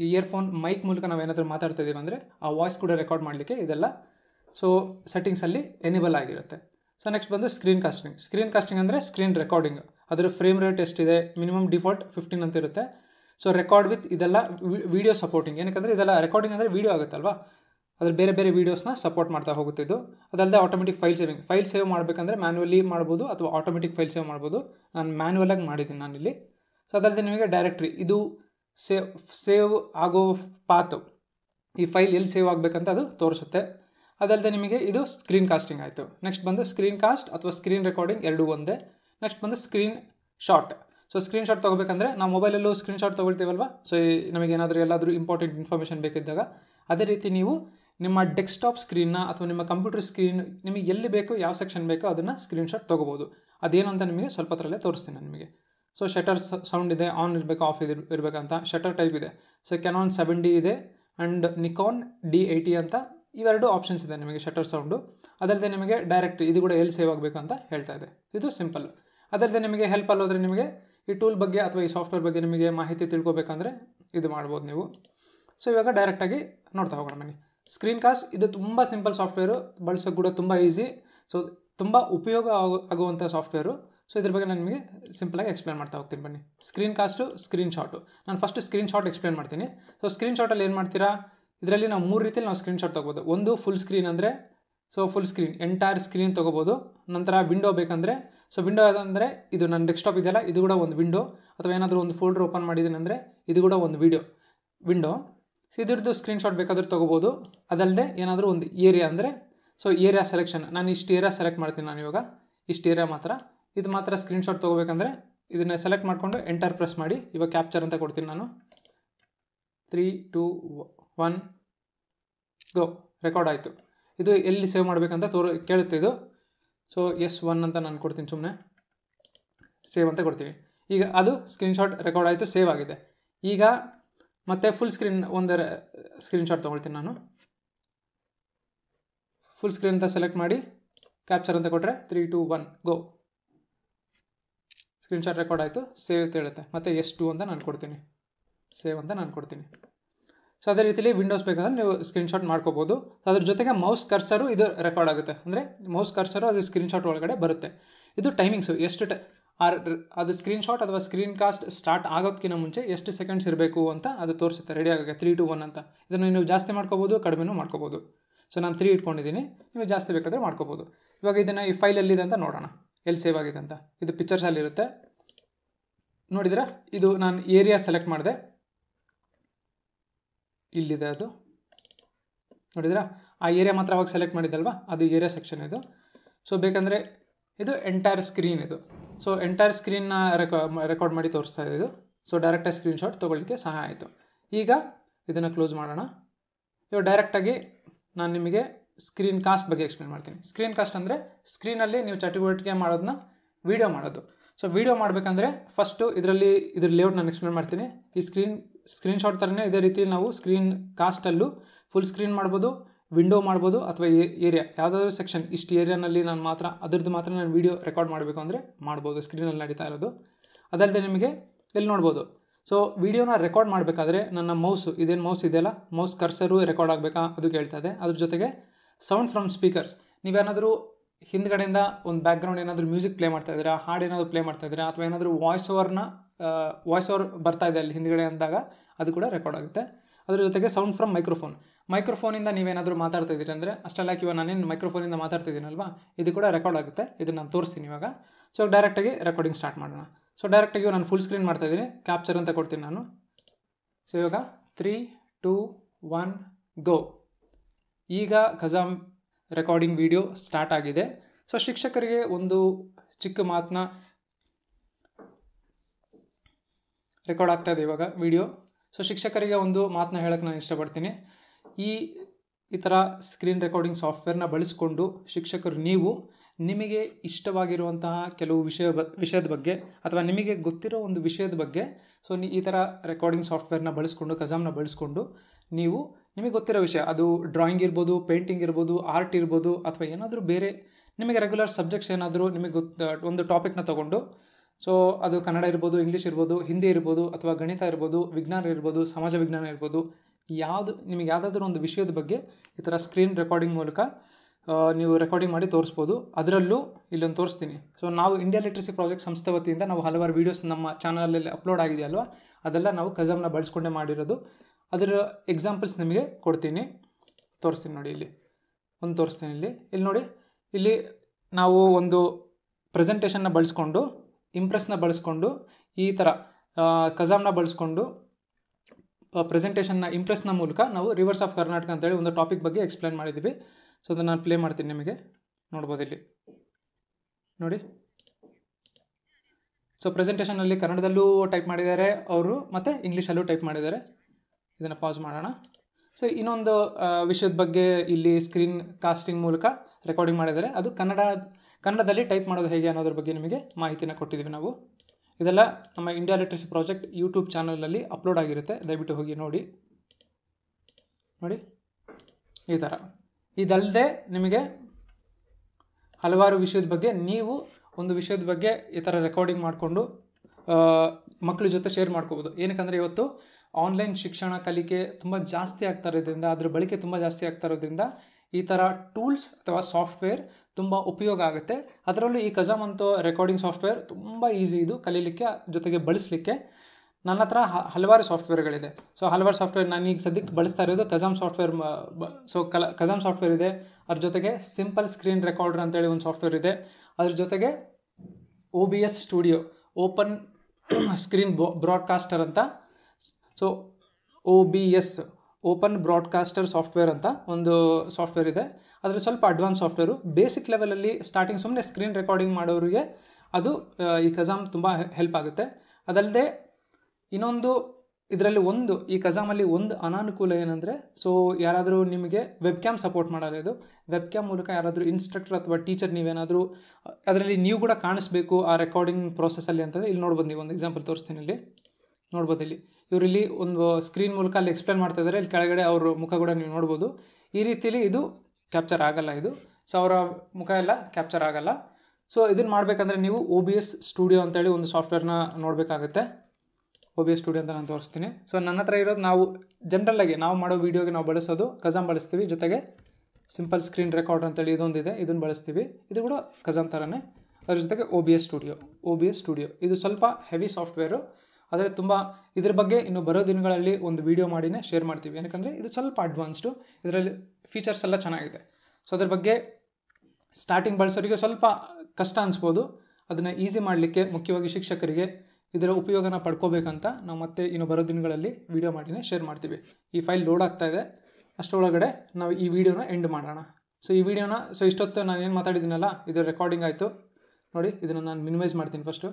ಇಯರ್ಫೋನ್ ಮೈಕ್ ಮೂಲಕ ನಾವು ಏನಾದರೂ ಮಾತಾಡ್ತಾ ಇದ್ದೀವಿ ಅಂದರೆ ಆ ವಾಯ್ಸ್ ಕೂಡ ರೆಕಾರ್ಡ್ ಮಾಡಲಿಕ್ಕೆ ಇದೆಲ್ಲ ಸೊ ಸೆಟ್ಟಿಂಗ್ಸಲ್ಲಿ ಎನೇಬಲ್ ಆಗಿರುತ್ತೆ ಸೊ ನೆಕ್ಸ್ಟ್ ಬಂದು ಸ್ಕ್ರೀನ್ ಕಾಸ್ಟಿಂಗ್ ಸ್ಕ್ರೀನ್ ಕಾಸ್ಟಿಂಗ್ ಅಂದರೆ ಸ್ಕ್ರೀನ್ ರೆಕಾರ್ಡಿಂಗ್ ಅದರ ಫ್ರೇಮ್ ರೇಟ್ ಎಷ್ಟಿದೆ ಮಿನಿಮಮ್ ಡಿಫಾಲ್ಟ್ ಫಿಫ್ಟೀನ್ ಅಂತ ಇರುತ್ತೆ ಸೊ ರೆಕಾರ್ಡ್ ವಿತ್ ಇದೆಲ್ಲ ವಿಡಿಯೋ ಸಪೋರ್ಟಿಂಗ್ ಏನಕ್ಕೆ ಇದೆಲ್ಲ ರೆಕಾರ್ಡಿಂಗ್ ಅಂದರೆ ವೀಡಿಯೋ ಆಗುತ್ತಲ್ವಾ ಅದ್ರ ಬೇರೆ ಬೇರೆ ವೀಡಿಯೋಸ್ನ ಸಪೋರ್ಟ್ ಮಾಡ್ತಾ ಹೋಗುತ್ತಿದ್ದು ಅದಲ್ಲದೆ automatic file saving file save ಮಾಡಬೇಕಂದ್ರೆ ಮ್ಯಾನ್ಯುವಲಿ ಮಾಡ್ಬೋದು ಅಥವಾ ಆಟೋಮೆಟಿಕ್ ಫೈಲ್ ಸೇವ್ ಮಾಡ್ಬೋದು ನಾನು ಮ್ಯಾನ್ಯುವಲಾಗಿ ಮಾಡಿದ್ದೀನಿ ನಾನಿಲ್ಲಿ ಸೊ ಅದಲ್ಲದೆ ನಿಮಗೆ ಡೈರೆಕ್ಟ್ರಿ ಇದು ಸೇವ್ ಸೇವ್ ಆಗೋ ಪಾತು ಈ ಫೈಲ್ ಎಲ್ಲಿ ಸೇವ್ ಆಗಬೇಕಂತ ಅದು ತೋರಿಸುತ್ತೆ ಅದಲ್ಲದೆ ನಿಮಗೆ ಇದು ಸ್ಕ್ರೀನ್ ಕಾಸ್ಟಿಂಗ್ ಆಯಿತು ನೆಕ್ಸ್ಟ್ ಬಂದು ಸ್ಕ್ರೀನ್ ಕಾಸ್ಟ್ ಅಥವಾ ಸ್ಕ್ರೀನ್ ರೆಕಾರ್ಡಿಂಗ್ ಎರಡೂ ಒಂದೇ ನೆಕ್ಸ್ಟ್ ಬಂದು screenshot so screenshot ತೊಗೋಬೇಕಂದ್ರೆ ನಾವು ಮೊಬೈಲಲ್ಲೂ ಸ್ಕ್ರೀನ್ ಶಾಟ್ ತೊಗೊಳ್ತೀವಲ್ವ ಸೊ ನಮಗೇನಾದರೂ ಎಲ್ಲಾದರೂ ಇಂಪಾರ್ಟೆಂಟ್ ಇನ್ಫಾರ್ಮೇಷನ್ ಬೇಕಿದ್ದಾಗ ಅದೇ ರೀತಿ ನೀವು ನಿಮ್ಮ ಡೆಸ್ಕ್ಟಾಪ್ ಸ್ಕ್ರೀನ್ನ ಅಥವಾ ನಿಮ್ಮ ಕಂಪ್ಯೂಟರ್ ಸ್ಕ್ರೀನ್ ನಿಮಗೆ ಎಲ್ಲಿ ಬೇಕೋ ಯಾವ ಸೆಕ್ಷನ್ ಬೇಕೋ ಅದನ್ನು ಸ್ಕ್ರೀನ್ ಶಾಟ್ ತೊಗೋಬೋದು ಅದೇನು ಅಂತ ನಿಮಗೆ ಸ್ವಲ್ಪ ಹೊತ್ತರಲ್ಲೇ ತೋರಿಸ್ತೀನಿ ನಾನು ನಿಮಗೆ ಸೊ ಶಟರ್ ಸೌಂಡ್ ಇದೆ ಆನ್ ಇರಬೇಕು ಆಫ್ ಇದೆ ಇರಬೇಕಂತ ಶಟರ್ ಟೈಪ್ ಇದೆ ಸೊ ಕೆನಾನ್ ಸೆವೆನ್ ಡಿ ಇದೆ ಆ್ಯಂಡ್ ನಿಕಾನ್ ಡಿ ಏಯ್ಟಿ ಅಂತ ಇವೆರಡು ಆಪ್ಷನ್ಸ್ ಇದೆ ನಿಮಗೆ ಶಟರ್ ಸೌಂಡು ಅದಲ್ಲದೆ ನಿಮಗೆ ಡೈರೆಕ್ಟ್ ಇದು ಕೂಡ ಎಲ್ಲಿ ಸೇವ್ ಆಗಬೇಕು ಅಂತ ಹೇಳ್ತಾ ಇದೆ ಇದು ಸಿಂಪಲ್ ಅದಲ್ಲದೆ ನಿಮಗೆ ಹೆಲ್ಪ್ ಅಲ್ಲೋದ್ರೆ ನಿಮಗೆ ಈ ಟೂಲ್ ಬಗ್ಗೆ ಅಥವಾ ಈ ಸಾಫ್ಟ್ವೇರ್ ಬಗ್ಗೆ ನಿಮಗೆ ಮಾಹಿತಿ ತಿಳ್ಕೊಬೇಕಂದ್ರೆ ಇದು ಮಾಡ್ಬೋದು ನೀವು ಸೊ ಇವಾಗ ಡೈರೆಕ್ಟಾಗಿ ನೋಡ್ತಾ ಹೋಗೋಣ ಬನ್ನಿ ಸ್ಕ್ರೀನ್ ಕಾಸ್ಟ್ ಇದು ತುಂಬ ಸಿಂಪಲ್ ಸಾಫ್ಟ್ವೇರು ಬಳಸೋಕೆ ಕೂಡ ತುಂಬ ಈಸಿ ಸೊ ತುಂಬ ಉಪಯೋಗ ಆಗೋ ಆಗುವಂಥ ಸಾಫ್ಟ್ವೇರು ಸೊ ಇದ್ರ ಬಗ್ಗೆ ನಾನು ನಿಮಗೆ ಸಿಂಪಲಾಗಿ ಎಕ್ಸ್ಪ್ಲೇನ್ ಮಾಡ್ತಾ ಹೋಗ್ತೀನಿ ಬನ್ನಿ ಸ್ಕ್ರೀನ್ ಕಾಸ್ಟು ಸ್ಕ್ರೀನ್ ಶಾಟು ನಾನು ಫಸ್ಟ್ ಸ್ಕ್ರೀನ್ ಶಾಟ್ ಎಕ್ಸ್ಪ್ಲೇನ್ ಮಾಡ್ತೀನಿ ಸೊ ಸ್ಕ್ರೀನ್ ಶಾಟಲ್ಲಿ ಏನು ಮಾಡ್ತೀರಾ ಇದರಲ್ಲಿ ನಾವು ಮೂರು ರೀತಿಯಲ್ಲಿ ನಾವು ಸ್ಕ್ರೀನ್ ಶಾಟ್ ತೊಗೋಬೋದು ಒಂದು ಫುಲ್ ಸ್ಕ್ರೀನ್ ಅಂದರೆ so full screen entire screen ತೊಗೋಬೋದು ನಂತರ ವಿಂಡೋ ಬೇಕಂದರೆ ಸೊ ವಿಂಡೋ ಅಂದರೆ ಇದು ನನ್ನ ಡೆಸ್ಕ್ಟಾಪ್ ಇದೆಯಲ್ಲ ಇದು ಕೂಡ ಒಂದು ವಿಂಡೋ ಅಥವಾ ಏನಾದರೂ ಒಂದು ಫೋಲ್ಡರ್ ಓಪನ್ ಮಾಡಿದ್ದೀನಿ ಅಂದರೆ ಇದು ಕೂಡ ಒಂದು ವಿಡಿಯೋ ವಿಂಡೋ ಸೊ ಇದ್ರದ್ದು ಸ್ಕ್ರೀನ್ಶಾಟ್ ಬೇಕಾದರೂ ತೊಗೋಬೋದು ಅದಲ್ಲದೆ ಏನಾದರೂ ಒಂದು ಏರಿಯಾ ಅಂದರೆ ಸೊ ಏರಿಯಾ ಸೆಲೆಕ್ಷನ್ ನಾನು ಇಷ್ಟು ಏರಿಯಾ ಸೆಲೆಕ್ಟ್ ಮಾಡ್ತೀನಿ ನಾನು ಇವಾಗ ಇಷ್ಟು ಏರಿಯಾ ಮಾತ್ರ ಇದು ಮಾತ್ರ ಸ್ಕ್ರೀನ್ಶಾಟ್ ತೊಗೋಬೇಕಂದ್ರೆ ಇದನ್ನು ಸೆಲೆಕ್ಟ್ ಮಾಡಿಕೊಂಡು ಎಂಟರ್ ಪ್ರೆಸ್ ಮಾಡಿ ಇವಾಗ ಕ್ಯಾಪ್ಚರ್ ಅಂತ ಕೊಡ್ತೀನಿ ನಾನು three two one go record ಆಯಿತು ಇದು ಎಲ್ಲಿ ಸೇವ್ ಮಾಡಬೇಕಂತ ತೋರು ಕೇಳುತ್ತೆ ಇದು ಸೊ ಎಸ್ ಒನ್ ಅಂತ ನಾನು ಕೊಡ್ತೀನಿ ಸುಮ್ಮನೆ ಸೇವ್ ಅಂತ ಕೊಡ್ತೀನಿ ಈಗ ಅದು ಸ್ಕ್ರೀನ್ಶಾಟ್ ರೆಕಾರ್ಡ್ ಆಯಿತು ಸೇವ್ ಆಗಿದೆ ಈಗ ಮತ್ತೆ ಫುಲ್ ಸ್ಕ್ರೀನ್ ಒಂದು ಸ್ಕ್ರೀನ್ಶಾಟ್ ತೊಗೊಳ್ತೀನಿ ನಾನು ಫುಲ್ ಸ್ಕ್ರೀನ್ ಅಂತ ಸೆಲೆಕ್ಟ್ ಮಾಡಿ ಕ್ಯಾಪ್ಚರ್ ಅಂತ ಕೊಟ್ಟರೆ three two one go screenshot record ಆಯಿತು ಸೇವ್ ಅಂತ ಹೇಳುತ್ತೆ ಮತ್ತು ಎಸ್ ಟು ಅಂತ ನಾನು ಕೊಡ್ತೀನಿ ಸೇವ್ ಅಂತ ನಾನು ಕೊಡ್ತೀನಿ ಸೊ ಅದೇ ರೀತಿಲಿ ವಿಂಡೋಸ್ ಬೇಕಂದ್ರೆ ನೀವು ಸ್ಕ್ರೀನ್ಶಾಟ್ ಮಾಡ್ಕೋಬೋದು ಅದ್ರ ಜೊತೆಗೆ ಮೌಸ್ ಕರ್ಸರು ಇದು ರೆಕಾರ್ಡ್ ಆಗುತ್ತೆ ಅಂದರೆ ಮೌಸ್ ಕರ್ಸರು ಅದು ಸ್ಕ್ರೀನ್ಶಾಟ್ ಒಳಗಡೆ ಬರುತ್ತೆ ಇದು ಟೈಮಿಂಗ್ಸು ಎಷ್ಟು ಟ ಆರ್ ಅದು ಸ್ಕ್ರೀನ್ಶಾಟ್ ಅಥವಾ ಸ್ಕ್ರೀನ್ ಕಾಸ್ಟ್ ಸ್ಟಾರ್ಟ್ ಆಗೋದಕ್ಕಿಂತ ಮುಂಚೆ ಎಷ್ಟು ಸೆಕೆಂಡ್ಸ್ ಇರಬೇಕು ಅಂತ ಅದು ತೋರಿಸುತ್ತೆ ರೆಡಿ ಆಗೋಕ್ಕೆ ತ್ರೀ ಟು ಒನ್ ಅಂತ ಇದನ್ನು ನೀವು ಜಾಸ್ತಿ ಮಾಡ್ಕೋಬೋದು ಕಡಿಮೆನೂ ಮಾಡ್ಕೋಬೋದು ಸೊ ನಾನು ತ್ರೀ ಇಟ್ಕೊಂಡಿದ್ದೀನಿ ನೀವು ಜಾಸ್ತಿ ಬೇಕಾದರೆ ಮಾಡ್ಕೋಬೋದು ಇವಾಗ ಇದನ್ನು ಈ ಫೈಲ್ ಎಲ್ಲಿದೆ ಅಂತ ನೋಡೋಣ ಎಲ್ಲಿ ಸೇವ್ ಆಗಿದೆ ಅಂತ ಇದು ಪಿಕ್ಚರ್ಸಲ್ಲಿರುತ್ತೆ ನೋಡಿದ್ರೆ ಇದು ನಾನು ಏರಿಯಾ ಸೆಲೆಕ್ಟ್ ಮಾಡಿದೆ ಇಲ್ಲಿದೆ ಅದು ನೋಡಿದ್ರಾ ಆ ಏರಿಯಾ ಮಾತ್ರ ಅವಾಗ ಸೆಲೆಕ್ಟ್ ಮಾಡಿದ್ದಲ್ವಾ ಅದು ಏರಿಯಾ ಸೆಕ್ಷನ್ ಇದು ಸೊ ಬೇಕಂದರೆ ಇದು ಎಂಟೈರ್ ಸ್ಕ್ರೀನ್ ಇದು ಸೊ ಎಂಟೈರ್ ಸ್ಕ್ರೀನ್ನ ರೆಕಾ ರೆಕಾರ್ಡ್ ಮಾಡಿ ತೋರಿಸ್ತಾ ಇದೆ ಇದು ಸೊ ಡೈರೆಕ್ಟಾಗಿ ಸ್ಕ್ರೀನ್ಶಾಟ್ ತೊಗೊಳ್ಳಿಕ್ಕೆ ಸಹಾಯ ಆಯಿತು ಈಗ ಇದನ್ನು ಕ್ಲೋಸ್ ಮಾಡೋಣ ಇವಾಗ ಡೈರೆಕ್ಟಾಗಿ ನಾನು ನಿಮಗೆ ಸ್ಕ್ರೀನ್ ಕಾಸ್ಟ್ ಬಗ್ಗೆ ಎಕ್ಸ್ಪ್ಲೇನ್ ಮಾಡ್ತೀನಿ ಸ್ಕ್ರೀನ್ ಕಾಸ್ಟ್ ಅಂದರೆ ಸ್ಕ್ರೀನಲ್ಲಿ ನೀವು ಚಟುವಟಿಕೆ ಮಾಡೋದನ್ನ ವೀಡಿಯೋ ಮಾಡೋದು ಸೊ ವೀಡಿಯೋ ಮಾಡಬೇಕಂದ್ರೆ ಫಸ್ಟು ಇದರಲ್ಲಿ ಇದ್ರ ಲೇಔಟ್ ನಾನು ಎಕ್ಸ್ಪ್ಲೇನ್ ಮಾಡ್ತೀನಿ ಈ ಸ್ಕ್ರೀನ್ ಸ್ಕ್ರೀನ್ಶಾಟ್ ಥರನೇ ಇದೇ ರೀತಿ ನಾವು ಸ್ಕ್ರೀನ್ ಕಾಸ್ಟಲ್ಲೂ ಫುಲ್ ಸ್ಕ್ರೀನ್ ಮಾಡ್ಬೋದು ವಿಂಡೋ ಮಾಡ್ಬೋದು ಅಥವಾ ಏರಿಯಾ ಯಾವುದಾದ್ರೂ ಸೆಕ್ಷನ್ ಇಷ್ಟು ಏರಿಯಾನಲ್ಲಿ ನಾನು ಮಾತ್ರ ಅದ್ರದ್ದು ಮಾತ್ರ ನಾನು ವೀಡಿಯೋ ರೆಕಾರ್ಡ್ ಮಾಡಬೇಕು ಅಂದರೆ ಮಾಡ್ಬೋದು ಸ್ಕ್ರೀನಲ್ಲಿ ನಡೀತಾ ಇರೋದು ಅದಲ್ಲದೆ ನಿಮಗೆ ಎಲ್ಲಿ ನೋಡ್ಬೋದು ಸೊ ವೀಡಿಯೋನ ರೆಕಾರ್ಡ್ ಮಾಡಬೇಕಾದ್ರೆ ನನ್ನ ಮೌಸು ಇದೇನು ಮೌಸ್ ಇದೆಯಲ್ಲ ಮೌಸ್ ಕರ್ಸರು ರೆಕಾರ್ಡ್ ಆಗಬೇಕಾ ಅದು ಕೇಳ್ತಾ ಇದೆ ಅದ್ರ ಜೊತೆಗೆ ಸೌಂಡ್ ಫ್ರಮ್ ಸ್ಪೀಕರ್ಸ್ ನೀವೇನಾದರೂ ಹಿಂದ್ಗಡೆಯಿಂದ ಒಂದು ಬ್ಯಾಕ್ಗ್ರೌಂಡ್ ಏನಾದರೂ ಮ್ಯೂಸಿಕ್ ಪ್ಲೇ ಮಾಡ್ತಾ ಇದ್ದೀರಾ ಹಾಡು ಏನಾದರೂ ಪ್ಲೇ ಮಾಡ್ತಾ ಇದ್ದೀರಾ ಅಥವಾ ಏನಾದರೂ ವಾಯ್ಸ್ ಓವರ್ನ ವಾಯ್ಸ್ ಓವರ್ ಬರ್ತಾ ಇದೆ ಅಲ್ಲಿ ಹಿಂದ್ಗಡೆ ಅಂದಾಗ ಅದು ಕೂಡ ರೆಕಾರ್ಡ್ ಆಗುತ್ತೆ ಅದ್ರ ಜೊತೆಗೆ ಸೌಂಡ್ ಫ್ರಮ್ ಮೈಕ್ರೋಫೋನ್ ಮೈಕ್ರೋಫೋನಿಂದ ನೀವೇನಾದರೂ ಮಾತಾಡ್ತಾ ಇದ್ದೀರಿ ಅಂದರೆ ಅಷ್ಟೆಲ್ಲ ಇವಾಗ ನಾನೇನು ಮೈಕ್ರೋಫೋನಿಂದ ಮಾತಾಡ್ತಿದ್ದೀನಲ್ವಾ ಇದು ಕೂಡ ರೆಕಾರ್ಡ್ ಆಗುತ್ತೆ ಇದು ನಾನು ತೋರಿಸ್ತೀನಿ ಇವಾಗ ಸೊ ಡೈರೆಕ್ಟಾಗಿ ರೆಕಾರ್ಡಿಂಗ್ ಸ್ಟಾರ್ಟ್ ಮಾಡೋಣ ಸೊ ಡೈರೆಕ್ಟಾಗಿ ನಾನು ಫುಲ್ ಸ್ಕ್ರೀನ್ ಮಾಡ್ತಾ ಇದ್ದೀನಿ ಕ್ಯಾಪ್ಚರ್ ಅಂತ ಕೊಡ್ತೀನಿ ನಾನು ಸೊ ಇವಾಗ ತ್ರೀ ಟೂ ಒನ್ ಗೋ ಈಗ ಖಜಾಮ್ ರೆಕಾರ್ಡಿಂಗ್ ವಿಡಿಯೋ ಸ್ಟಾರ್ಟ್ ಆಗಿದೆ ಸೊ ಶಿಕ್ಷಕರಿಗೆ ಒಂದು ಚಿಕ್ಕ ಮಾತನ್ನ ರೆಕಾರ್ಡ್ ಆಗ್ತಾ ಇದೆ ಇವಾಗ ವಿಡಿಯೋ ಸೊ ಶಿಕ್ಷಕರಿಗೆ ಒಂದು ಮಾತನ್ನ ಹೇಳಕ್ಕೆ ನಾನು ಇಷ್ಟಪಡ್ತೀನಿ ಈ ಈ ಥರ ಸ್ಕ್ರೀನ್ ರೆಕಾರ್ಡಿಂಗ್ ಸಾಫ್ಟ್ವೇರ್ನ ಬಳಸ್ಕೊಂಡು ಶಿಕ್ಷಕರು ನೀವು ನಿಮಗೆ ಇಷ್ಟವಾಗಿರುವಂತಹ ಕೆಲವು ವಿಷಯ ಬ ವಿಷಯದ ಬಗ್ಗೆ ಅಥವಾ ನಿಮಗೆ ಗೊತ್ತಿರೋ ಒಂದು ವಿಷಯದ ಬಗ್ಗೆ ಸೊ ನೀ ಈ ಥರ ರೆಕಾರ್ಡಿಂಗ್ ಸಾಫ್ಟ್ವೇರ್ನ ಬಳಸ್ಕೊಂಡು ಕಜಾಮ್ನ ಬಳಸ್ಕೊಂಡು ನೀವು ನಿಮಗೆ ಗೊತ್ತಿರೋ ವಿಷಯ ಅದು ಡ್ರಾಯಿಂಗ್ ಇರ್ಬೋದು ಪೇಂಟಿಂಗ್ ಇರ್ಬೋದು ಆರ್ಟ್ ಇರ್ಬೋದು ಅಥವಾ ಏನಾದರೂ ಬೇರೆ ನಿಮಗೆ ರೆಗ್ಯುಲರ್ ಸಬ್ಜೆಕ್ಟ್ಸ್ ಏನಾದರೂ ನಿಮಗೆ ಗೊತ್ತ ಒಂದು ಟಾಪಿಕ್ನ ತೊಗೊಂಡು ಸೊ ಅದು ಕನ್ನಡ ಇರ್ಬೋದು ಇಂಗ್ಲೀಷ್ ಇರ್ಬೋದು ಹಿಂದಿ ಇರ್ಬೋದು ಅಥವಾ ಗಣಿತ ಇರ್ಬೋದು ವಿಜ್ಞಾನ ಇರ್ಬೋದು ಸಮಾಜ ವಿಜ್ಞಾನ ಇರ್ಬೋದು ಯಾವುದು ನಿಮಗೆ ಯಾವುದಾದ್ರೂ ಒಂದು ವಿಷಯದ ಬಗ್ಗೆ ಈ ಥರ ಸ್ಕ್ರೀನ್ ರೆಕಾರ್ಡಿಂಗ್ ಮೂಲಕ ಆ, ನೀವು ರೆಕಾರ್ಡಿಂಗ್ ಮಾಡಿ ತೋರಿಸ್ಬೋದು ಅದರಲ್ಲೂ ಇಲ್ಲೊಂದು ತೋರಿಸ್ತೀನಿ ಸೊ ನಾವು ಇಂಡಿಯಾ ಲಿಟ್ರಸಿ ಪ್ರಾಜೆಕ್ಟ್ ಸಂಸ್ಥೆ ವತಿಯಿಂದ ನಾವು ಹಲವಾರು ವೀಡಿಯೋಸ್ ನಮ್ಮ ಚಾನಲಲ್ಲಿ ಅಪ್ಲೋಡ್ ಆಗಿದೆಯಲ್ವಾ ಅದೆಲ್ಲ ನಾವು ಕಜಮ್ನ ಬಳಸ್ಕೊಂಡೇ ಮಾಡಿರೋದು ಅದರ ಎಕ್ಸಾಂಪಲ್ಸ್ ನಿಮಗೆ ಕೊಡ್ತೀನಿ ತೋರಿಸ್ತೀನಿ ನೋಡಿ ಇಲ್ಲಿ ಒಂದು ತೋರಿಸ್ತೀನಿ ಇಲ್ಲಿ ಇಲ್ಲಿ ನೋಡಿ ಇಲ್ಲಿ ನಾವು ಒಂದು ಪ್ರೆಸೆಂಟೇಷನ್ನ ಬಳಸ್ಕೊಂಡು ಇಂಪ್ರೆಸ್ನ ಬಳಸ್ಕೊಂಡು ಈ ಥರ ಕಜಾಮ್ನ ಬಳಸ್ಕೊಂಡು ಪ್ರೆಸೆಂಟೇಷನ್ನ ಇಂಪ್ರೆಸ್ನ ಮೂಲಕ ನಾವು ರಿವರ್ಸ್ ಆಫ್ ಕರ್ನಾಟಕ ಅಂತೇಳಿ ಒಂದು ಟಾಪಿಕ್ ಬಗ್ಗೆ ಎಕ್ಸ್ಪ್ಲೇನ್ ಮಾಡಿದ್ದೀವಿ ಸೊ ಅದನ್ನು ನಾನು ಪ್ಲೇ ಮಾಡ್ತೀನಿ ನಿಮಗೆ ನೋಡ್ಬೋದು ಇಲ್ಲಿ ನೋಡಿ ಸೊ ಪ್ರೆಸೆಂಟೇಷನಲ್ಲಿ ಕನ್ನಡದಲ್ಲೂ ಟೈಪ್ ಮಾಡಿದ್ದಾರೆ ಅವರು ಮತ್ತು ಇಂಗ್ಲೀಷಲ್ಲೂ ಟೈಪ್ ಮಾಡಿದ್ದಾರೆ ಇದನ್ನು ಪಾಸ್ ಮಾಡೋಣ ಸೊ ಇನ್ನೊಂದು ಆ, ವಿಷಯದ ಬಗ್ಗೆ ಇಲ್ಲಿ ಸ್ಕ್ರೀನ್ ಕಾಸ್ಟಿಂಗ್ ಮೂಲಕ ರೆಕಾರ್ಡಿಂಗ್ ಮಾಡಿದ್ದಾರೆ ಅದು ಕನ್ನಡ ಕನ್ನಡದಲ್ಲಿ ಟೈಪ್ ಮಾಡೋದು ಹೇಗೆ ಅನ್ನೋದ್ರ ಬಗ್ಗೆ ನಿಮಗೆ ಮಾಹಿತಿನ ಕೊಟ್ಟಿದ್ದೀವಿ ನಾವು ಇದೆಲ್ಲ ನಮ್ಮ ಇಂಡಿಯಾ ಲಿಟ್ರಸಿ ಪ್ರಾಜೆಕ್ಟ್ ಯೂಟ್ಯೂಬ್ ಚಾನಲಲ್ಲಿ ಅಪ್ಲೋಡ್ ಆಗಿರುತ್ತೆ ದಯವಿಟ್ಟು ಹೋಗಿ ನೋಡಿ ನೋಡಿ ಈ ಥರ ಇದಲ್ಲದೆ ನಿಮಗೆ ಹಲವಾರು ವಿಷಯದ ಬಗ್ಗೆ ನೀವು ಒಂದು ವಿಷಯದ ಬಗ್ಗೆ ಈ ಥರ ರೆಕಾರ್ಡಿಂಗ್ ಮಾಡಿಕೊಂಡು ಮಕ್ಕಳ ಜೊತೆ ಶೇರ್ ಮಾಡ್ಕೋಬೋದು ಏನಕ್ಕಂದರೆ ಇವತ್ತು ಆನ್ಲೈನ್ ಶಿಕ್ಷಣ ಕಲಿಕೆ ತುಂಬ ಜಾಸ್ತಿ ಆಗ್ತಾ ಇರೋದ್ರಿಂದ ಅದ್ರ ಬಳಕೆ ತುಂಬ ಜಾಸ್ತಿ ಆಗ್ತಾ ಇರೋದ್ರಿಂದ ಈ ಥರ ಟೂಲ್ಸ್ ಅಥವಾ ಸಾಫ್ಟ್ವೇರ್ ತುಂಬ ಉಪಯೋಗ ಆಗುತ್ತೆ ಅದರಲ್ಲೂ ಈ ಕಜಾಮ್ ಅಂತ ರೆಕಾರ್ಡಿಂಗ್ ಸಾಫ್ಟ್ವೇರ್ ತುಂಬ ಈಸಿ ಇದು ಕಲೀಲಿಕ್ಕೆ ಜೊತೆಗೆ ಬಳಸಲಿಕ್ಕೆ ನನ್ನ ಹತ್ರ ಹ- ಹಲವಾರು ಸಾಫ್ಟ್ವೇರ್ಗಳಿದೆ ಸೊ ಹಲವಾರು ಸಾಫ್ಟ್ವೇರ್ ನಾನು ಈಗ ಸದ್ಯಕ್ಕೆ ಬಳಸ್ತಾ ಇರೋದು ಕಜಾಮ್ ಸಾಫ್ಟ್ವೇರ್ ಸೊ ಕಲ ಕಜಾಮ್ ಸಾಫ್ಟ್ವೇರ್ ಇದೆ ಅದ್ರ ಜೊತೆಗೆ ಸಿಂಪಲ್ ಸ್ಕ್ರೀನ್ ರೆಕಾರ್ಡರ್ ಅಂತೇಳಿ ಒಂದು ಸಾಫ್ಟ್ವೇರ್ ಇದೆ ಅದ್ರ ಜೊತೆಗೆ O B S studio open screen broadcaster ಅಂತ so O B S open broadcaster software ಅಂತ ಒಂದು ಸಾಫ್ಟ್ವೇರ್ ಇದೆ ಅದರ ಸ್ವಲ್ಪ ಅಡ್ವಾನ್ಸ್ ಸಾಫ್ಟ್ವೇರು ಬೇಸಿಕ್ ಲೆವೆಲಲ್ಲಿ ಸ್ಟಾರ್ಟಿಂಗ್ ಸುಮ್ಮನೆ ಸ್ಕ್ರೀನ್ ರೆಕಾರ್ಡಿಂಗ್ ಮಾಡೋರಿಗೆ ಅದು ಆ, ಈ ಕಜಾಮ್ ತುಂಬ ಹೆಲ್ಪ್ ಆಗುತ್ತೆ ಅದಲ್ಲದೆ ಇನ್ನೊಂದು ಇದರಲ್ಲಿ ಒಂದು ಈ ಕಜಾಮಲ್ಲಿ ಒಂದು ಅನಾನುಕೂಲ ಏನಂದರೆ ಸೊ ಯಾರಾದರೂ ನಿಮಗೆ ವೆಬ್ ಕ್ಯಾಮ್ ಸಪೋರ್ಟ್ ಮಾಡಲ್ಲ ಇದು ವೆಬ್ ಕ್ಯಾಮ್ ಮೂಲಕ ಯಾರಾದರೂ ಇನ್ಸ್ಟ್ರಕ್ಟರ್ ಅಥವಾ ಟೀಚರ್ ನೀವೇನಾದರೂ ಅದರಲ್ಲಿ ನೀವು ಕೂಡ ಕಾಣಿಸ್ಬೇಕು ಆ ರೆಕಾರ್ಡಿಂಗ್ ಪ್ರೋಸೆಸಲ್ಲಿ ಅಂತಂದರೆ ಇಲ್ಲಿ ನೋಡ್ಬೋದು ನೀವು ಒಂದು ಎಕ್ಸಾಂಪಲ್ ತೋರಿಸ್ತೀನಿ ಇಲ್ಲಿ ನೋಡ್ಬೋದು ಇಲ್ಲಿ ಇವರು ಇಲ್ಲಿ ಒಂದು ಸ್ಕ್ರೀನ್ ಮೂಲಕ ಅಲ್ಲಿ ಎಕ್ಸ್ಪ್ಲೇನ್ ಮಾಡ್ತಾ ಇದ್ದಾರೆ ಇಲ್ಲಿ ಕೆಳಗಡೆ ಅವ್ರ ಮುಖ ಕೂಡ ನೀವು ನೋಡ್ಬೋದು ಈ ರೀತಿಯಲ್ಲಿ ಇದು ಕ್ಯಾಪ್ಚರ್ ಆಗಲ್ಲ ಇದು ಸೊ ಅವರ ಮುಖ ಎಲ್ಲ ಕ್ಯಾಪ್ಚರ್ ಆಗಲ್ಲ ಸೊ ಇದನ್ನು ಮಾಡಬೇಕಂದ್ರೆ ನೀವು ಒ ಬಿ ಎಸ್ ಸ್ಟುಡಿಯೋ ಅಂತೇಳಿ ಒಂದು ಸಾಫ್ಟ್ವೇರ್ನ ನೋಡಬೇಕಾಗುತ್ತೆ ಒ ಬಿ ಎಸ್ ಸ್ಟುಡಿಯೋ ಅಂತ ನಾನು ತೋರಿಸ್ತೀನಿ ಸೊ ನನ್ನ ಹತ್ರ ಇರೋದು ನಾವು ಜನರಲ್ಲಾಗಿ ನಾವು ಮಾಡೋ ವೀಡಿಯೋಗೆ ನಾವು ಬಳಸೋದು ಕಜಾಮ್ ಬಳಸ್ತೀವಿ ಜೊತೆಗೆ ಸಿಂಪಲ್ ಸ್ಕ್ರೀನ್ ರೆಕಾರ್ಡರ್ ಅಂತೇಳಿ ಇದೊಂದಿದೆ ಇದನ್ನು ಬಳಸ್ತೀವಿ ಇದು ಕೂಡ ಕಜಾಮ್ ಥರನೇ ಅದ್ರ ಜೊತೆಗೆ O B S studio O B S studio ಇದು ಸ್ವಲ್ಪ ಹೆವಿ ಸಾಫ್ಟ್ವೇರು ಆದರೆ ತುಂಬ ಇದ್ರ ಬಗ್ಗೆ ಇನ್ನು ಬರೋ ದಿನಗಳಲ್ಲಿ ಒಂದು ವೀಡಿಯೋ ಮಾಡಿನೇ ಶೇರ್ ಮಾಡ್ತೀವಿ ಯಾಕಂದರೆ ಇದು ಸ್ವಲ್ಪ ಅಡ್ವಾನ್ಸ್ಡು ಇದರಲ್ಲಿ ಫೀಚರ್ಸ್ ಎಲ್ಲ ಚೆನ್ನಾಗಿದೆ ಸೊ ಅದ್ರ ಬಗ್ಗೆ ಸ್ಟಾರ್ಟಿಂಗ್ ಬಳಸೋರಿಗೆ ಸ್ವಲ್ಪ ಕಷ್ಟ ಅನಿಸ್ಬೋದು ಅದನ್ನು ಈಸಿ ಮಾಡಲಿಕ್ಕೆ ಮುಖ್ಯವಾಗಿ ಶಿಕ್ಷಕರಿಗೆ ಇದರ ಉಪಯೋಗನ ಪಡ್ಕೋಬೇಕಂತ ನಾವು ಮತ್ತೆ ಇನ್ನು ಬರೋ ದಿನಗಳಲ್ಲಿ ವೀಡಿಯೋ ಮಾಡಿನೇ ಶೇರ್ ಮಾಡ್ತೀವಿ ಈ ಫೈಲ್ ಲೋಡ್ ಆಗ್ತಾ ಇದೆ ಅಷ್ಟರೊಳಗಡೆ ನಾವು ಈ ವಿಡಿಯೋನ ಎಂಡ್ ಮಾಡೋಣ ಸೊ ಈ ವಿಡಿಯೋನ ಸೊ ಇಷ್ಟೊತ್ತು ನಾನು ಏನು ಮಾತಾಡಿದ್ದೀನಲ್ಲ ಇದು ರೆಕಾರ್ಡಿಂಗ್ ಆಯಿತು ನೋಡಿ ಇದನ್ನು ನಾನು ಮಿನಿಮೈಸ್ ಮಾಡ್ತೀನಿ ಫಸ್ಟು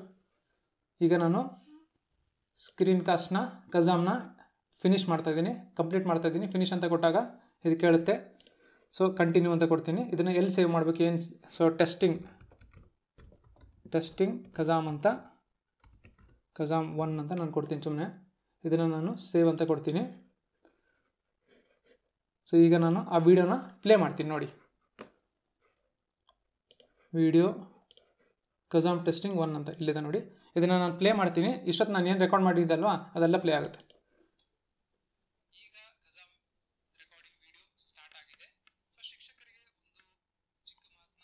ಈಗ ನಾನು ಸ್ಕ್ರೀನ್ ಕಾಸ್ಟ್ನ ಕಜಾಮ್ನ ಫಿನಿಷ್ ಮಾಡ್ತಾಯಿದ್ದೀನಿ ಕಂಪ್ಲೀಟ್ ಮಾಡ್ತಾಯಿದ್ದೀನಿ ಫಿನಿಶ್ ಅಂತ ಕೊಟ್ಟಾಗ ಇದು ಕೇಳುತ್ತೆ ಸೊ ಕಂಟಿನ್ಯೂ ಅಂತ ಕೊಡ್ತೀನಿ ಇದನ್ನು ಎಲ್ಲಿ ಸೇವ್ ಮಾಡಬೇಕು ಏನು ಸೊ ಟೆಸ್ಟಿಂಗ್ ಟೆಸ್ಟಿಂಗ್ ಕಜಾಮ್ ಅಂತ ಕಜಾಮ್ ಒನ್ ಅಂತ ನಾನು ಕೊಡ್ತೀನಿ ಸುಮ್ಮನೆ ಇದನ್ನು ನಾನು ಸೇವ್ ಅಂತ ಕೊಡ್ತೀನಿ ಸೊ ಈಗ ನಾನು ಆ ವಿಡಿಯೋನ ಪ್ಲೇ ಮಾಡ್ತೀನಿ ನೋಡಿ ವಿಡಿಯೋ ಕಜಾಮ್ ಟೆಸ್ಟಿಂಗ್ ಒನ್ ಅಂತ ಇಲ್ಲಿದೆ ನೋಡಿ ಇದನ್ನು ನಾನು ಪ್ಲೇ ಮಾಡ್ತೀನಿ ಇಷ್ಟೊತ್ತು ನಾನು ಏನು ರೆಕಾರ್ಡ್ ಮಾಡಿದ್ದಲ್ವಾ ಅದೆಲ್ಲ ಪ್ಲೇ ಆಗುತ್ತೆ ಈಗ ಕಜಾಮ್ ರೆಕಾರ್ಡಿಂಗ್ ವಿಡಿಯೋ ಸ್ಟಾರ್ಟ್ ಆಗಿದೆ ಸೊ ಶಿಕ್ಷಕರಿಗೆ ಒಂದು ಚಿಕ್ಕ ಮಾತನ್ನ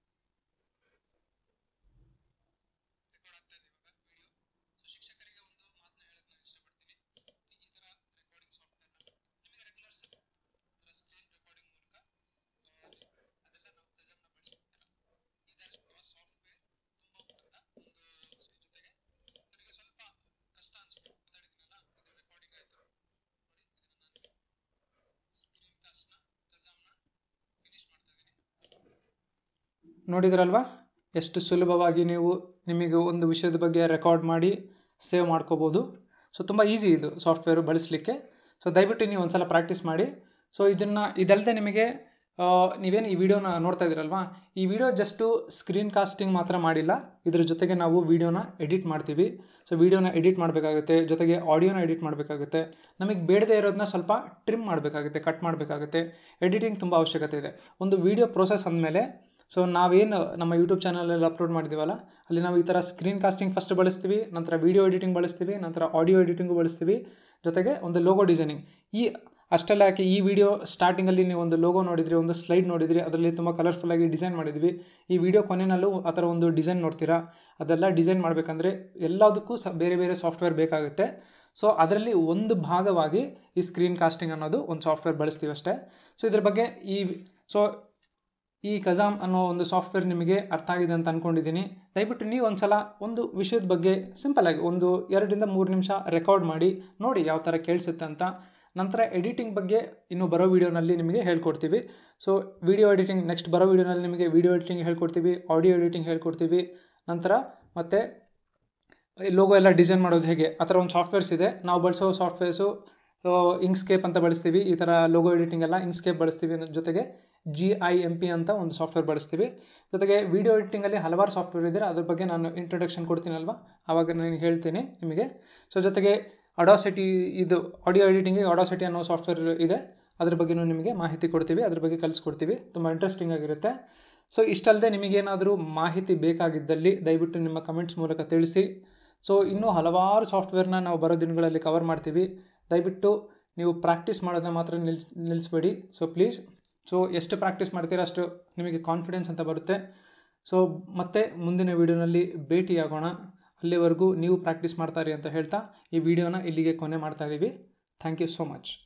ರೆಕಾರ್ಡ್ ಆಗ್ತಾ ಇದೆ ಇವಾಗ ವಿಡಿಯೋ ಸೊ ಶಿಕ್ಷಕರಿಗೆ ಒಂದು ಮಾತನ್ನ ಹೇಳಕ್ಕೆ ನಾನು ಇಷ್ಟಪಡ್ತೀನಿ ಈ ಥರ ರೆಕಾರ್ಡಿಂಗ್ ಸಾಫ್ಟ್ವೇರ್ನ ನಿಮಗೆ ರೆಗ್ಯುಲರ್ ಥರ ಸ್ಕ್ರೀನ್ ರೆಕಾರ್ಡಿಂಗ್ ಮೂಲಕ ಆ, ಅದೆಲ್ಲ ನಾವು ಕಜಾಮ್ನ ಬಳಸ್ಕೊಡ್ತೀರ ಇದೆಲ್ಲ ಆ ಸಾಫ್ಟ್ವೇರ್ ತುಂಬ ಉಪಯುಕ್ತ ಒಂದು ಸ್- ಜೊತೆಗೆ ನನಗೆ ಸ್ವಲ್ಪ ಕಷ್ಟ ಅನ್ಸ್ಬಿಟ್ಟು ಮಾತಾಡಿದ್ದೀನಲ್ಲ ಇದು ರೆಕಾರ್ಡಿಂಗ್ ಆಯಿತು ನೋಡಿ ಇದನ್ನು ನಾನು ಸ್ಕ್ರೀನ್ ಕಾಸ್ಟ್ನ ಕಜಾಮ್ನ ಫಿನಿಶ್ ಮಾಡ್ತಾ ಇದ್ದೀನಿ ನೋಡಿದ್ರಲ್ವಾ ಎಷ್ಟು ಸುಲಭವಾಗಿ ನೀವು ನಿಮಗೆ ಒಂದು ವಿಷಯದ ಬಗ್ಗೆ ರೆಕಾರ್ಡ್ ಮಾಡಿ ಸೇವ್ ಮಾಡ್ಕೋಬೋದು ಸೊ ತುಂಬ ಈಸಿ ಇದು ಸಾಫ್ಟ್ವೇರು ಬಳಸಲಿಕ್ಕೆ ಸೊ ದಯವಿಟ್ಟು ನೀವು ಒಂದ್ಸಲ ಪ್ರಾಕ್ಟೀಸ್ ಮಾಡಿ ಸೊ ಇದನ್ನು ಇದಲ್ಲದೆ ನಿಮಗೆ ಆ, ನೀವೇನು ಈ ವಿಡಿಯೋನ ನೋಡ್ತಾ ಇದ್ದೀರಲ್ವಾ ಈ ವಿಡಿಯೋ ಜಸ್ಟು ಸ್ಕ್ರೀನ್ ಕಾಸ್ಟಿಂಗ್ ಮಾತ್ರ ಮಾಡಿಲ್ಲ ಇದ್ರ ಜೊತೆಗೆ ನಾವು ವಿಡಿಯೋನ ಎಡಿಟ್ ಮಾಡ್ತೀವಿ ಸೊ ವಿಡಿಯೋನ ಎಡಿಟ್ ಮಾಡಬೇಕಾಗುತ್ತೆ ಜೊತೆಗೆ ಆಡಿಯೋನ ಎಡಿಟ್ ಮಾಡಬೇಕಾಗುತ್ತೆ ನಮಗೆ ಬೇಡದೇ ಇರೋದನ್ನ ಸ್ವಲ್ಪ ಟ್ರಿಮ್ ಮಾಡಬೇಕಾಗುತ್ತೆ ಕಟ್ ಮಾಡಬೇಕಾಗುತ್ತೆ ಎಡಿಟಿಂಗ್ ತುಂಬ ಅವಶ್ಯಕತೆ ಇದೆ ಒಂದು ವಿಡಿಯೋ ಪ್ರೋಸೆಸ್ ಅಂದಮೇಲೆ ಸೊ ನಾವೇನು ನಮ್ಮ ಯೂಟ್ಯೂಬ್ ಚಾನಲಲ್ಲಿ ಅಪ್ಲೋಡ್ ಮಾಡಿದ್ದೀವಲ್ಲ ಅಲ್ಲಿ ನಾವು ಈ ಥರ ಸ್ಕ್ರೀನ್ ಕಾಸ್ಟಿಂಗ್ ಫಸ್ಟ್ ಬಳಸ್ತೀವಿ ನಂತರ ವೀಡಿಯೋ ಎಡಿಟಿಂಗ್ ಬಳಸ್ತೀವಿ ನಂತರ ಆಡಿಯೋ ಎಡಿಟಿಂಗು ಬಳಸ್ತೀವಿ ಜೊತೆಗೆ ಒಂದು ಲೋಗೋ ಡಿಸೈನಿಂಗ್ ಈ ಅಷ್ಟೆಲ್ಲ ಯಾಕೆ ಈ ವಿಡಿಯೋ ಸ್ಟಾರ್ಟಿಂಗಲ್ಲಿ ನೀವು ಒಂದು ಲೋಗೋ ನೋಡಿದ್ರಿ ಒಂದು ಸ್ಲೈಡ್ ನೋಡಿದ್ರಿ ಅದರಲ್ಲಿ ತುಂಬ ಕಲರ್ಫುಲ್ಲಾಗಿ ಡಿಸೈನ್ ಮಾಡಿದ್ವಿ ಈ ವಿಡಿಯೋ ಕೊನೆಯಲ್ಲೂ ಆ ಥರ ಒಂದು ಡಿಸೈನ್ ನೋಡ್ತೀರಾ ಅದೆಲ್ಲ ಡಿಸೈನ್ ಮಾಡಬೇಕಂದ್ರೆ ಎಲ್ಲದಕ್ಕೂ ಸ ಬೇರೆ ಬೇರೆ ಸಾಫ್ಟ್ವೇರ್ ಬೇಕಾಗುತ್ತೆ ಸೊ ಅದರಲ್ಲಿ ಒಂದು ಭಾಗವಾಗಿ ಈ ಸ್ಕ್ರೀನ್ ಕಾಸ್ಟಿಂಗ್ ಅನ್ನೋದು ಒಂದು ಸಾಫ್ಟ್ವೇರ್ ಬಳಸ್ತೀವಿ ಅಷ್ಟೇ ಸೊ ಇದ್ರ ಬಗ್ಗೆ ಈ ಸೊ ಈ ಕಜಾಮ್ ಅನ್ನೋ ಒಂದು ಸಾಫ್ಟ್ವೇರ್ ನಿಮಗೆ ಅರ್ಥ ಆಗಿದೆ ಅಂತ ಅಂದ್ಕೊಂಡಿದ್ದೀನಿ ದಯವಿಟ್ಟು ನೀವು ಒಂದು ಸಲ ಒಂದು ವಿಷಯದ ಬಗ್ಗೆ ಸಿಂಪಲಾಗಿ ಒಂದು ಎರಡರಿಂದ ಮೂರು ನಿಮಿಷ ರೆಕಾರ್ಡ್ ಮಾಡಿ ನೋಡಿ ಯಾವ ಥರ ಕೇಳಿಸುತ್ತೆ ಅಂತ ನಂತರ ಎಡಿಟಿಂಗ್ ಬಗ್ಗೆ ಇನ್ನು ಬರೋ ವೀಡಿಯೋನಲ್ಲಿ ನಿಮಗೆ ಹೇಳ್ಕೊಡ್ತೀವಿ ಸೊ ವಿಡಿಯೋ ಎಡಿಟಿಂಗ್ ನೆಕ್ಸ್ಟ್ ಬರೋ ವೀಡಿಯೋನಲ್ಲಿ ನಿಮಗೆ ವಿಡಿಯೋ ಎಡಿಟಿಂಗ್ ಹೇಳ್ಕೊಡ್ತೀವಿ ಆಡಿಯೋ ಎಡಿಟಿಂಗ್ ಹೇಳ್ಕೊಡ್ತೀವಿ ನಂತರ ಮತ್ತು ಲೋಗೋ ಎಲ್ಲ ಡಿಸೈನ್ ಮಾಡೋದು ಹೇಗೆ ಆ ಥರ ಒಂದು ಸಾಫ್ಟ್ವೇರ್ಸ್ ಇದೆ ನಾವು ಬಳಸೋ ಸಾಫ್ಟ್ವೇರ್ಸು ಇಂಕ್ಸ್ಕೇಪ್ ಅಂತ ಬಳಸ್ತೀವಿ ಈ ಥರ ಲೋಗೋ ಎಡಿಟಿಂಗ್ ಎಲ್ಲ ಇಂಕ್ಸ್ಕೇಪ್ ಬಳಸ್ತೀವಿ ಅದ್ರ ಜೊತೆಗೆ ಜಿ ಐ ಎಮ್ ಪಿ ಅಂತ ಒಂದು ಸಾಫ್ಟ್ವೇರ್ ಬಳಸ್ತೀವಿ ಜೊತೆಗೆ ವಿಡಿಯೋ ಎಡಿಟಿಂಗಲ್ಲಿ ಹಲವಾರು ಸಾಫ್ಟ್ವೇರ್ ಇದೆ ಅದ್ರ ಬಗ್ಗೆ ನಾನು ಇಂಟ್ರೊಡಕ್ಷನ್ ಕೊಡ್ತೀನಲ್ವ ಆವಾಗ ನಾನು ಹೇಳ್ತೀನಿ ನಿಮಗೆ ಸೊ ಜೊತೆಗೆ ಅಡಾಸಿಟಿ ಇದು ಆಡಿಯೋ ಎಡಿಟಿಂಗಿಗೆ ಅಡಾಸಿಟಿ ಅನ್ನೋ ಸಾಫ್ಟ್ವೇರ್ ಇದೆ ಅದ್ರ ಬಗ್ಗೆನೂ ನಿಮಗೆ ಮಾಹಿತಿ ಕೊಡ್ತೀವಿ ಅದ್ರ ಬಗ್ಗೆ ಕಲಿಸ್ಕೊಡ್ತೀವಿ ತುಂಬ ಇಂಟ್ರೆಸ್ಟಿಂಗ್ ಆಗಿರುತ್ತೆ ಸೊ ಇಷ್ಟಲ್ಲದೆ ನಿಮಗೇನಾದರೂ ಮಾಹಿತಿ ಬೇಕಾಗಿದ್ದಲ್ಲಿ ದಯವಿಟ್ಟು ನಿಮ್ಮ ಕಮೆಂಟ್ಸ್ ಮೂಲಕ ತಿಳಿಸಿ ಸೊ ಇನ್ನೂ ಹಲವಾರು ಸಾಫ್ಟ್ವೇರ್ನ ನಾವು ಬರೋ ದಿನಗಳಲ್ಲಿ ಕವರ್ ಮಾಡ್ತೀವಿ ದಯವಿಟ್ಟು ನೀವು ಪ್ರಾಕ್ಟೀಸ್ ಮಾಡೋದನ್ನ ಮಾತ್ರ ನಿಲ್ಸ್ ನಿಲ್ಲಿಸ್ಬೇಡಿ ಸೊ ಪ್ಲೀಸ್ ಸೊ ಎಷ್ಟು ಪ್ರಾಕ್ಟೀಸ್ ಮಾಡ್ತೀರಾ ಅಷ್ಟು ನಿಮಗೆ ಕಾನ್ಫಿಡೆನ್ಸ್ ಅಂತ ಬರುತ್ತೆ ಸೊ ಮತ್ತೆ ಮುಂದಿನ ವೀಡಿಯೋನಲ್ಲಿ ಭೇಟಿಯಾಗೋಣ ಅಲ್ಲಿವರೆಗೂ ನೀವು ಪ್ರಾಕ್ಟೀಸ್ ಮಾಡ್ತಾರಿ ಅಂತ ಹೇಳ್ತಾ ಈ ವಿಡಿಯೋನ ಇಲ್ಲಿಗೆ ಕೊನೆ ಮಾಡ್ತಾ ಇದ್ದೀವಿ ಥ್ಯಾಂಕ್ ಯು ಸೋ ಮಚ್